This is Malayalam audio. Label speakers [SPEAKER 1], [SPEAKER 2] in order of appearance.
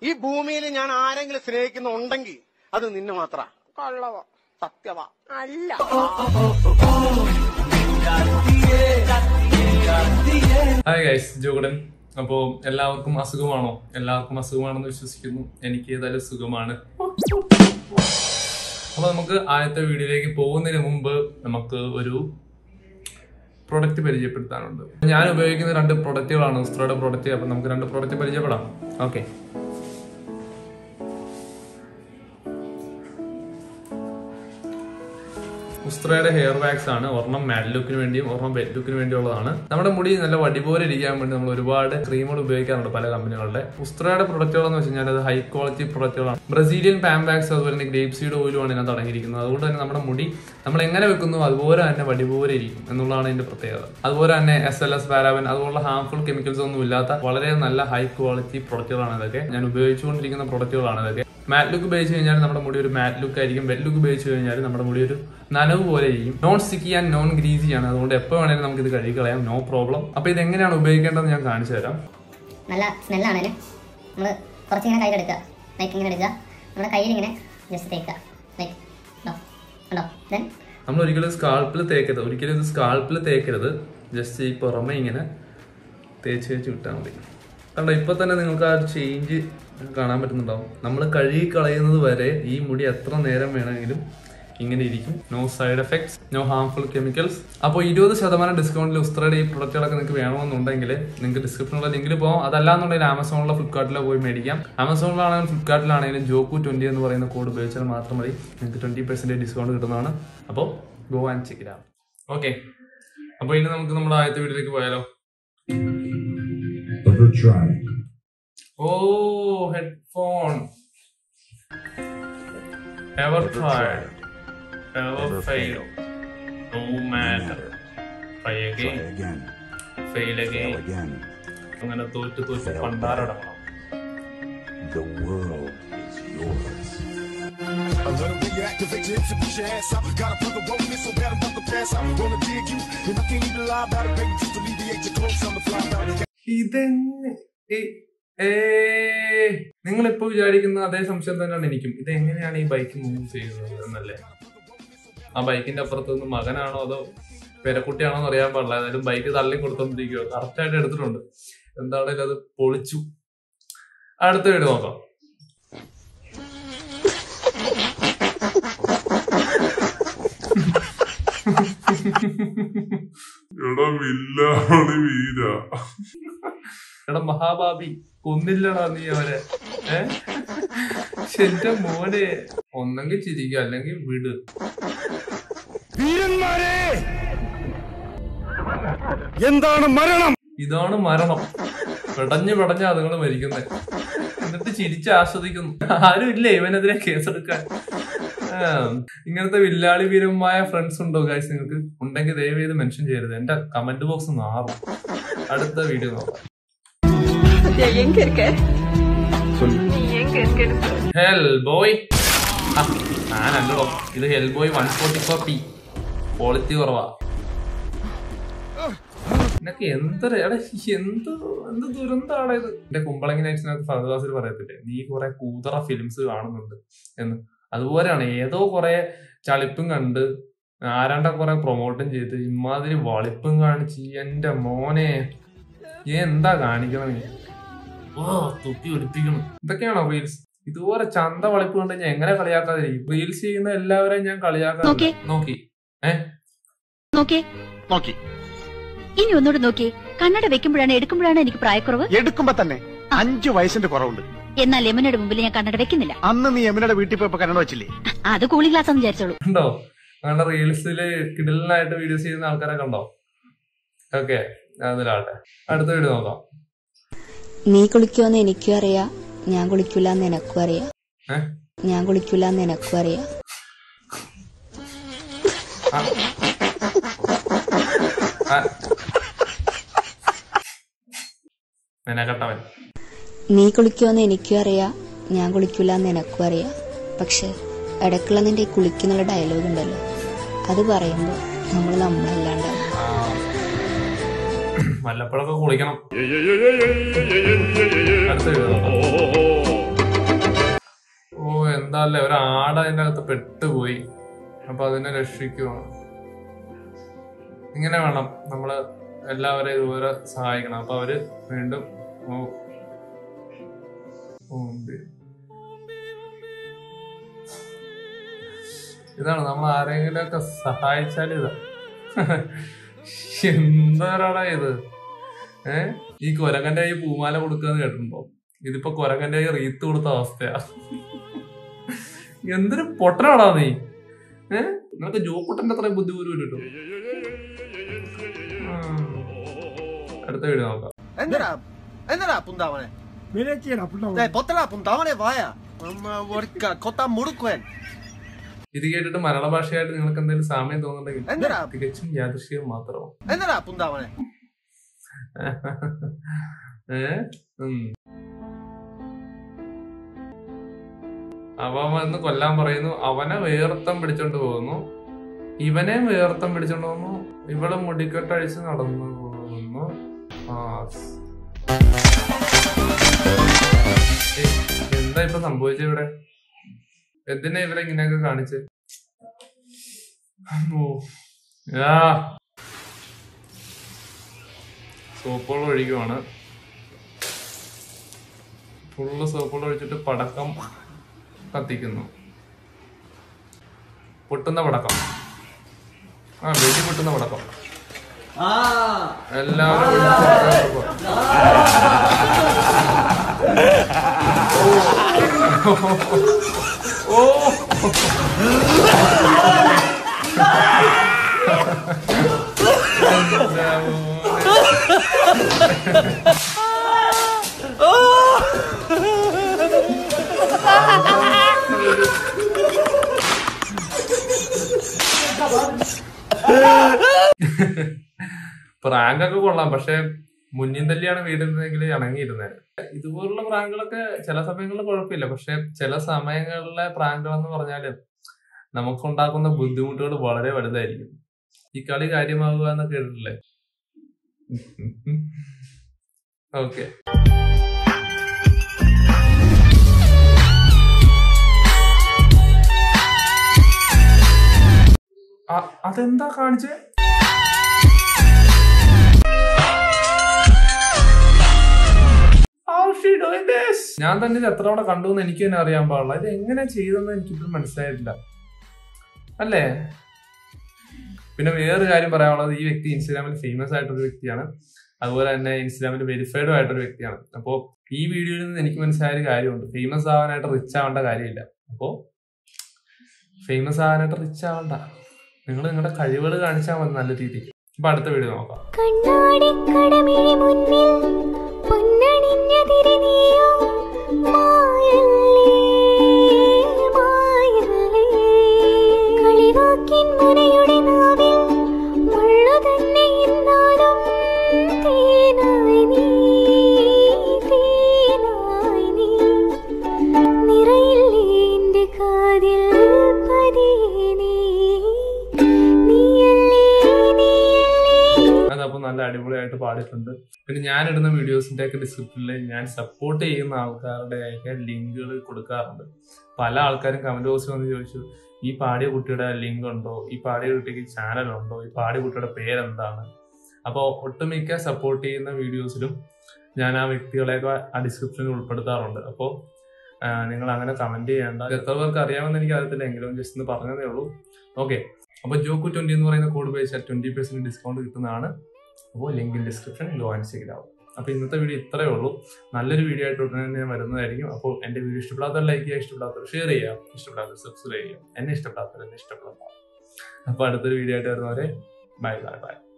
[SPEAKER 1] ഈ ഭൂമിയിൽ ഞാൻ ആരെങ്കിലും സ്നേഹിക്കുന്നുണ്ടെങ്കിൽ അത് നിന്നെ മാത്ര
[SPEAKER 2] കൊള്ളവോ
[SPEAKER 1] സത്യവാ
[SPEAKER 2] അല്ല
[SPEAKER 3] ഹായ് ഗൈസ് ജോഗടൻ അപ്പോ എല്ലാവർക്കും അസുഖമാണോ എല്ലാവർക്കും അസുഖമാണെന്ന് വിശ്വസിക്കുന്നു എനിക്ക് ഏതായാലും സുഖമാണ് അപ്പൊ നമുക്ക് ആദ്യത്തെ വീഡിയോയിലേക്ക് പോകുന്നതിന് മുമ്പ് നമുക്ക് ഒരു പ്രൊഡക്റ്റ് പരിചയപ്പെടുത്താനുണ്ട് ഞാൻ ഉപയോഗിക്കുന്ന രണ്ട് പ്രൊഡക്റ്റുകളാണ് ഉസ്ത്രയുടെ പ്രൊഡക്റ്റ് അപ്പൊ നമുക്ക് രണ്ട് പ്രൊഡക്റ്റ് പരിചയപ്പെടാം ഓക്കെ ഉസ്ത്രയുടെ ഹെയർ വാക്സ് ആണ് ഒരെണ്ണം മാറ്റ് ലുക്കിന് വേണ്ടിയും ഒരെണ്ണം വെറ്റ് ലുക്കിന് വേണ്ടിയുള്ളതാണ് നമ്മുടെ മുടി നല്ല വടി പോലെ ഇരിക്കാൻ വേണ്ടി നമ്മൾ ഒരുപാട് ക്രീമുകൾ ഉപയോഗിക്കാറുണ്ട് പല കമ്പനികളുടെ ഉസ്ത്രയുടെ പ്രൊഡക്റ്റുകൾ എന്ന് വെച്ച് കഴിഞ്ഞാൽ അത് ഹൈ ക്വാളിറ്റി പ്രൊഡക്റ്റുകളാണ് ബ്രസീലിയൻ പാം വാക്സ് അതുപോലെ തന്നെ ഗ്രേപ്പ് സീഡ് ഓയിലുമാണ് ഇതിനകത്ത് അടങ്ങിയിരിക്കുന്നത് അതുകൊണ്ട് തന്നെ നമ്മുടെ മുടി നമ്മൾ എങ്ങനെ വെക്കുന്നു അതുപോലെ തന്നെ വടി പോലെ ഇരിക്കും എന്നുള്ളതാണ് ഇതിന്റെ പ്രത്യേകത അതുപോലെ തന്നെ എസ് എൽ എസ് പാരാവൻ അതുപോലുള്ള ഹാംഫുൾ കെമിക്കൽസ് ഒന്നും ഇല്ലാത്ത വളരെ നല്ല ഹൈ ക്വാളിറ്റി പ്രൊഡക്റ്റുകളാണ് ഇതൊക്കെ ഞാൻ ഉപയോഗിച്ചുകൊണ്ടിരിക്കുന്ന പ്രൊഡക്റ്റുകളാണ് ഇതൊക്കെ മാറ്റ് ലുക്ക് ഉപയോഗിച്ച് കഴിഞ്ഞാൽ നമ്മുടെ മുടി ഒരു മാറ്റ് ലുക്ക് ആയിരിക്കും വെറ്റ് ലുക്ക് ഉപയോഗിച്ച് കഴിഞ്ഞാൽ നമ്മുടെ മുടി ഒരു നനവ് പോലെ ഇരിക്കും non sticky and non greasy ആണ് അതുകൊണ്ട് എപ്പോൾ വേണേലും നമുക്ക് ഇത് കഴുകി കളയാം നോ പ്രോബ്ലം അപ്പൊ ഇത് എങ്ങനെയാണ് ഉപയോഗിക്കേണ്ടതെന്ന് ഞാൻ കാണിച്ചു തരാം
[SPEAKER 4] നല്ല സ്മെല്ലാണ് അതിന് നമ്മൾ കുറച്ചിങ്ങനെ കയ്യിലെടുക്കുക ലൈക്ക് ഇങ്ങനെ എടുക്കുക നമ്മുടെ കയ്യിലിങ്ങനെ ജസ്റ്റ് തേക്കുക ലൈക്ക് ഉണ്ടോ ഉണ്ടോ ദെൻ
[SPEAKER 3] നമ്മൾ ഒരിക്കലും സ്കാൾപ്പിൽ തേക്കരുത് ഒരിക്കലും ഇത് സ്കാൾപ്പിൽ തേക്കരുത് ജസ്റ്റ് ഈ പുറമെ ഇങ്ങനെ തേച്ച് തേച്ച് വിട്ടാൽ മതി കണ്ടോ ഇപ്പൊ തന്നെ നിങ്ങൾക്ക് ആ ഒരു ചേഞ്ച് കാണാൻ പറ്റുന്നുണ്ടാവും നമ്മൾ കഴുകി കളയുന്നത് വരെ ഈ മുടി എത്ര നേരം വേണമെങ്കിലും ഇങ്ങനെ ഇരിക്കും no side effects no harmful chemicals അപ്പോൾ ഇരുപത് ശതമാനം ഡിസ്കൗണ്ടിൽ ഉസ്ത്രയുടെ ഈ പ്രൊഡക്റ്റുകളൊക്കെ നിങ്ങൾക്ക് വേണമെന്നുണ്ടെങ്കിൽ നിങ്ങൾക്ക് ഡിസ്ക്രിപ്ഷനിലുള്ള ലിങ്കിൽ പോകാം അതല്ലാന്നുണ്ടെങ്കിൽ ആമസോണിലോ ഫ്ലിപ്കാർട്ടിലോ പോയി മേടിക്കാം ആമസോണിലാണെങ്കിലും ഫ്ലിപ്കാർട്ടിലാണെങ്കിലും ജോക്കു ട്വന്റി എന്ന് പറയുന്ന കോഡ് ഉപയോഗിച്ചാൽ മാത്രം മതി നിങ്ങൾക്ക് ട്വന്റി പെർസെന്റേജ് ഡിസ്കൗണ്ട് കിട്ടുന്നതാണ് അപ്പോൾ go and check it okay അപ്പോൾ ഇനി നമുക്ക് നമ്മുടെ ആദ്യത്തെ വീട്ടിലേക്ക് പോയാലോ
[SPEAKER 5] Ever tried?
[SPEAKER 3] Oh headphone ever tried ever fail no matter try again
[SPEAKER 5] Try again.
[SPEAKER 3] Fail
[SPEAKER 5] Fail
[SPEAKER 3] again
[SPEAKER 5] again.
[SPEAKER 3] അങ്ങനെ തോറ്റ് തോറ്റ് പണ്ടാരടങ്ങണം
[SPEAKER 5] The world is yours.
[SPEAKER 6] A little bit you activate your hips and push your ass out. Got a brother won't miss so bad I'm about to pass out. Wanna dig you, and I can't even lie about it, baby. Just alleviate your clothes on the fly out.
[SPEAKER 3] ഇതെങ്ങനെ നിങ്ങൾ ഇപ്പൊ വിചാരിക്കുന്ന അതേ സംശയം തന്നെയാണ് എനിക്കും ഇത് എങ്ങനെയാണ് ഈ ബൈക്ക് മൂവ് ചെയ്യുന്നത് എന്നല്ലേ ആ ബൈക്കിന്റെ അപ്പുറത്ത് നിന്ന് മകനാണോ അതോ പെരക്കുട്ടിയാണോ എന്ന് അറിയാൻ പാടില്ല ഏതായാലും ബൈക്ക് തള്ളി കൊടുത്തോണ്ടിരിക്കുക കറക്റ്റ് ആയിട്ട് എടുത്തിട്ടുണ്ട് എന്താണേലും അത് പൊളിച്ചു അടുത്ത വീട് നോക്കാം
[SPEAKER 7] എടാ വില്ലാണ് വീര
[SPEAKER 3] എടാ മഹാഭാബി കൊന്നില്ലടാ നീ അവരെ ഏ ശ്ശെ, എന്റെ മോനെ ഒന്നെങ്കിൽ ചിരിക്കുക അല്ലെങ്കിൽ വിട്
[SPEAKER 6] എന്താണ് മരണം
[SPEAKER 3] ഇതാണ് മരണം പെടഞ്ഞു പെടഞ്ഞ അതുങ്ങൾ മരിക്കുന്നത് എന്നിട്ട് ചിരിച്ച് ആസ്വദിക്കുന്നു ആരും ഇല്ലേ ഇവനെതിരെ കേസെടുക്കാൻ ആ, ഇങ്ങനത്തെ വില്ലാളി വീരമായ ഫ്രണ്ട്സ് ഉണ്ടോ ഗൈസ് നിങ്ങൾക്ക് ഉണ്ടെങ്കിൽ ദയവ് ചെയ്ത് മെൻഷൻ ചെയ്യരുത് എന്റെ കമന്റ് ബോക്സ് നാറും അടുത്ത വീഡിയോ നോക്കാം
[SPEAKER 2] എങ്ക இருக்க நீ எங்க இருக்கன்னு சொல்லு.
[SPEAKER 3] ഹെൽ ബോയ് ഞാനല്ലോ ഇത് hell boy one forty four P quality കുറവാ എന്നൊക്കെ എന്തൊരു എടാ എന്ത് എന്ത് ദുരന്താണ് ഇത് എന്റെ കുമ്പളങ്ങി നൈറ്റ്സിനകത്ത് ഫഹദാസിൽ പറയത്തില്ലേ നീ കുറെ കൂതറ ഫിലിംസ് കാണുന്നുണ്ട് എന്ന് അതുപോലെയാണ് ഏതോ കുറെ ചളിപ്പും കണ്ട് ആരാണ്ട കുറെ പ്രൊമോട്ടും ചെയ്ത് ഇമാതിരി വളിപ്പും കാണിച്ച് എന്റെ മോനെ നീ എന്താ കാണിക്കണം നീ ഓ തുപ്പി ഒലിപ്പിക്കണം ഇതൊക്കെയാണോ റീൽസ് ഇതുപോലെ ചന്ത വളിപ്പ് കണ്ട് ഞാൻ എങ്ങനെ കളിയാക്കാതിരിക്കും റീൽസ് ചെയ്യുന്ന എല്ലാവരെയും ഞാൻ കളിയാക്കാ
[SPEAKER 8] നോക്കി.
[SPEAKER 3] നോക്കി ഏ
[SPEAKER 8] നോക്കേ
[SPEAKER 1] നോക്കി
[SPEAKER 8] ഇനി ഒന്നുകൂടെ നോക്കി കണ്ണട വെക്കുമ്പോഴാണ് എടുക്കുമ്പോഴാണ് എനിക്ക് പ്രായക്കുറവ്
[SPEAKER 1] എടുക്കുമ്പോ തന്നെ അഞ്ചു വയസ്സിന്റെ കുറവുണ്ട്
[SPEAKER 8] എന്നാൽ യമനയുടെ മുമ്പിൽ ഞാൻ കണ്ണട വെക്കുന്നില്ല
[SPEAKER 1] അന്ന് നീ യമുനയുടെ വീട്ടിൽ പോയപ്പോ കന്നഡ വെച്ചില്ലേ
[SPEAKER 8] അത് കൂളിംഗ് ഗ്ലാസ് എന്ന് വിചാരിച്ചോളൂ
[SPEAKER 3] ഉണ്ടോ അങ്ങനെ റീൽസില് കിടിലനായിട്ട് വീഡിയോസ് ചെയ്യുന്ന ആൾക്കാരൊക്കെ ഉണ്ടോ ഓക്കെ അതിലാട്ടെ അടുത്ത വീഡിയോ നോക്കാം
[SPEAKER 9] നീ കുളിക്കുമെന്ന് എനിക്കും അറിയാം ഞാൻ കുളിക്കൂലെന്ന് എനക്കും അറിയാം
[SPEAKER 3] ഏ?
[SPEAKER 9] ഞാൻ കുളിക്കൂലെന്ന് എനക്കും അറിയാം
[SPEAKER 3] ആ. ആ. മെനക്കെട്ടവൻ
[SPEAKER 9] നീ കുളിക്കുമെന്ന് എനിക്കും അറിയാം ഞാൻ കുളിക്കൂലെന്ന് എനക്കും അറിയാം പക്ഷെ ഇടയ്ക്കുള്ള നിന്റെ ഈ കുളിക്കുന്നുള്ള ഡയലോഗ് ഉണ്ടല്ലോ അത് പറയുമ്പോൾ നമ്മൾ നമ്മളല്ലാണ്ടാവും
[SPEAKER 3] ആ. വല്ലപ്പോഴൊക്കെ കുളിക്കണം അടുത്ത വീഡിയോ നോക്കാം എന്താ അല്ലേ ഒരു ആട് അതിന്റെ അകത്ത് പെട്ടുപോയി അപ്പൊ അതിനെ രക്ഷിക്കുവാണ് ഇങ്ങനെ വേണം നമ്മള് എല്ലാവരെയും ഇതുപോലെ സഹായിക്കണം അപ്പൊ അവര് വീണ്ടും ഓ- ഓമ്പി. ഇതാണ് നമ്മൾ ആരെങ്കിലും ഒക്കെ സഹായിച്ചാൽ ഇതാ എന്താടാ ഇത് ഏ ഈ കൊരകന്റെ കൈ പൂമാല കൊടുക്കാന്ന് കേട്ടിട്ടുണ്ടോ ഇതിപ്പോ കൊരകന്റെ കൈ റീത്ത് കൊടുത്ത അവസ്ഥയാ എന്തൊരു പൊട്ടനാടാ നീ ഏ നിനക്ക് ജോക്കുട്ടന്റെ അത്രയും ബുദ്ധി പോലും ഇല്ലല്ലോ ആ. അടുത്ത വീഡിയോ നോക്കാം
[SPEAKER 1] എന്തിനാ എന്തിനാ പുന്താവനെ പൊത്തടാ പുന്താവനെ വായ കൊത്താൻ മുടുക്കുവൻ
[SPEAKER 3] ഇത് കേട്ടിട്ട് മലയാള ഭാഷയായിട്ട് നിങ്ങൾക്ക് എന്തെങ്കിലും സാമ്യം തോന്നുന്നുണ്ടെങ്കിൽ
[SPEAKER 1] എന്തിനാ?
[SPEAKER 3] തികച്ചും യാദൃശ്യം മാത്രമാണ്
[SPEAKER 1] എന്തിനാ പുന്താവനെ
[SPEAKER 3] ഏ ഉം. അവൻ വന്ന് കൊല്ലാൻ പറയുന്നു അവനെ വേർത്തം പിടിച്ചോണ്ട് പോകുന്നു ഇവനെ വേർത്തം പിടിച്ചോണ്ട് പോകുന്നു ഇവള് മുടിക്കെട്ടഴിച്ച് നടന്നു പോകുന്നു ആ സ്. ഏയ്, എന്താ ഇപ്പൊ സംഭവിച്ചത് ഇവിടെ എന്തിനാ ഇവരെ ഇങ്ങനെയൊക്കെ കാണിച്ച് ഓ ആ സോപ്പുകൾ ഒഴിക്കുവാണ് ഫുള്ള് സോപ്പുകൾ ഒഴിച്ചിട്ട് പടക്കം കത്തിക്കുന്നു പൊട്ടുന്ന പടക്കം ആ വെടി പൊട്ടുന്ന പടക്കം എല്ലാവരും വിളിച്ച് പടക്കം. ഓ എന്താ മോനെ. പ്രാങ്ക് ഒക്കെ കൊള്ളാം പക്ഷെ മുന്നിൽ തല്ലിയാണ് വീടുന്നതെങ്കിൽ ഇണങ്ങിയിരുന്നത് ഇതുപോലുള്ള പ്രാങ്കുകളൊക്കെ ചില സമയങ്ങളിൽ കുഴപ്പമില്ല പക്ഷെ ചില സമയങ്ങളിലെ പ്രാങ്കുകൾ എന്ന് പറഞ്ഞാല് നമുക്കുണ്ടാക്കുന്ന ബുദ്ധിമുട്ടുകൾ വളരെ വലുതായിരിക്കും ഈ കളി കാര്യമാകുക എന്നൊക്കെ കേട്ടിട്ടില്ലേ ഓക്കെ അതെന്താ കാണിച്ചേ How is she doing this? ഞാൻ തന്നെ ഇത് എത്ര തവണ കണ്ടു എന്ന് എനിക്ക് തന്നെ അറിയാൻ പാടില്ല ഇത് എങ്ങനെ ചെയ്തെന്ന് എനിക്കിപ്പോഴും മനസ്സിലായിട്ടില്ല അല്ലേ പിന്നെ വേറൊരു കാര്യം പറയാനുള്ളത് ഈ വ്യക്തി ഇൻസ്റ്റാഗ്രാമിൽ ഫേമസ് ആയിട്ടൊരു വ്യക്തിയാണ് അതുപോലെ തന്നെ ഇൻസ്റ്റാഗ്രാമിൽ വെരിഫൈഡും ആയിട്ടൊരു വ്യക്തിയാണ് അപ്പോൾ ഈ വീഡിയോയിൽ നിന്ന് എനിക്ക് മനസ്സിലായ ഒരു കാര്യമുണ്ട് ഫേമസ് ആവാനായിട്ട് റിച്ച് ആവേണ്ട കാര്യമില്ല അപ്പോൾ ഫേമസ് ആവാനായിട്ട് റിച്ച് ആവണ്ട നിങ്ങൾ നിങ്ങളുടെ കഴിവുകൾ കാണിച്ചാൽ മതി നല്ല രീതിക്ക് അപ്പൊ അടുത്ത വീഡിയോ നോക്കാം
[SPEAKER 10] കണ്ണാടിക്കടമിഴി മുന്നിൽ പൊന്നണിഞ്ഞതിരി നീയോ മായല്ലേ മായല്ലേ കളിവാക്കിൻ മുനയുടെ നാവിൽ മുള്ളു തന്നെ ഇന്നാലും തേനായി നീ തേനായി നീ നിറയില്ലേ എന്റെ കാതിൽ പതിയെ നീ നീയല്ലേ നീയല്ലേ
[SPEAKER 3] അതപ്പോൾ നല്ല അടിപൊളിയായിട്ട് പാടിയിട്ടുണ്ട് പിന്നെ ഞാൻ ഇടുന്ന വീഡിയോസിന്റെ ഒക്കെ ഡിസ്ക്രിപ്ഷനിൽ ഞാൻ സപ്പോർട്ട് ചെയ്യുന്ന ആൾക്കാരുടെ ഒക്കെ ലിങ്കുകൾ കൊടുക്കാറുണ്ട് പല ആൾക്കാരും കമന്റ് ബോക്സിൽ വന്ന് ചോദിച്ചു ഈ പാടിയ കുട്ടിയുടെ ലിങ്ക് ഉണ്ടോ ഈ പാടിയ കുട്ടിക്ക് ചാനൽ ഉണ്ടോ ഈ പാടിയ കുട്ടിയുടെ പേരെന്താണ് അപ്പോൾ ഒട്ടുമിക്ക സപ്പോർട്ട് ചെയ്യുന്ന വീഡിയോസിലും ഞാൻ ആ വ്യക്തികളെയൊക്കെ ആ ഡിസ്ക്രിപ്ഷനിൽ ഉൾപ്പെടുത്താറുണ്ട് അപ്പോൾ നിങ്ങൾ അങ്ങനെ കമന്റ് ചെയ്യേണ്ട എത്ര പേർക്ക് അറിയാമെന്ന് എനിക്ക് അറിയത്തില്ല എങ്കിലും ജസ്റ്റ് ഒന്ന് പറഞ്ഞതേ ഉള്ളൂ ഓക്കെ അപ്പോൾ ജോക്കു ട്വന്റി എന്ന് പറയുന്ന കോഡ് ഉപയോഗിച്ചാൽ ട്വന്റി പെർസെന്റ് ഡിസ്കൗണ്ട് കിട്ടുന്നതാണ് അപ്പോൾ link in description go and check it out അപ്പോൾ ഇന്നത്തെ വീഡിയോ ഇത്രയേ ഉള്ളൂ നല്ലൊരു വീഡിയോ ആയിട്ട് ഉടനെ തന്നെ ഞാൻ വരുന്നതായിരിക്കും അപ്പോൾ എൻ്റെ വീഡിയോ ഇഷ്ടപ്പെടാത്തവർ ലൈക്ക് ചെയ്യുക ഇഷ്ടപ്പെടാത്തവർ ഷെയർ ചെയ്യുക ഇഷ്ടപ്പെടാത്തവർ സബ്സ്ക്രൈബ് ചെയ്യുക എന്നെ ഇഷ്ടപ്പെടാത്തവർ എന്നെ ഇഷ്ടപ്പെടാത്ത അപ്പോൾ അടുത്തൊരു വീഡിയോ ആയിട്ട് വരുന്നവരെ ബൈ ബൈ ബൈ